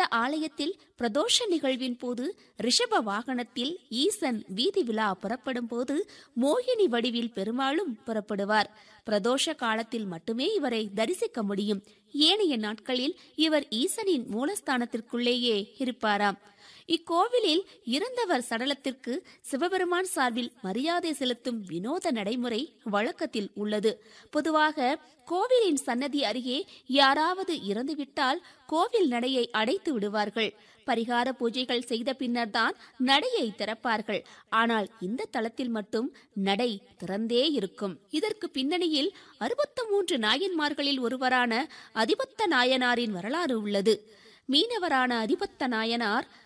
ஆலயத்தில் பிரதோஷ நிகழ்வின் போது ரிஷப வாகனத்தில் ஈசன் வீதி விழா புறப்படும் போது மோகினி வடிவில் பெருமாளும் புறப்படுவார் பிரதோஷ காலத்தில் மட்டுமே இவரை தரிசிக்க முடியும் ஏனைய நாட்களில் இவர் ஈசனின் மூலஸ்தானத்திற்குள்ளேயே இருப்பாராம் இக்கோவிலில் இறந்தவர் சடலத்திற்கு சிவபெருமான் சார்பில் மரியாதை செலுத்தும் வினோத நடைமுறை வழக்கத்தில் உள்ளது பொதுவாக கோவிலின் சன்னதி அருகே யாராவது இறந்துவிட்டால் கோவில் நடையை அடைத்து விடுவார்கள் பரிகார பூஜைகள் செய்த பின்னர்தான் நடையை திறப்பார்கள் ஆனால் இந்த தளத்தில் மட்டும் நடை திறந்தே இருக்கும் இதற்கு பின்னணியில் அறுபத்து மூன்று நாயன்மார்களில் ஒருவரான அதிபத்த நாயனாரின் வரலாறு உள்ளது மீனவரான அதிபத்த நாயனார்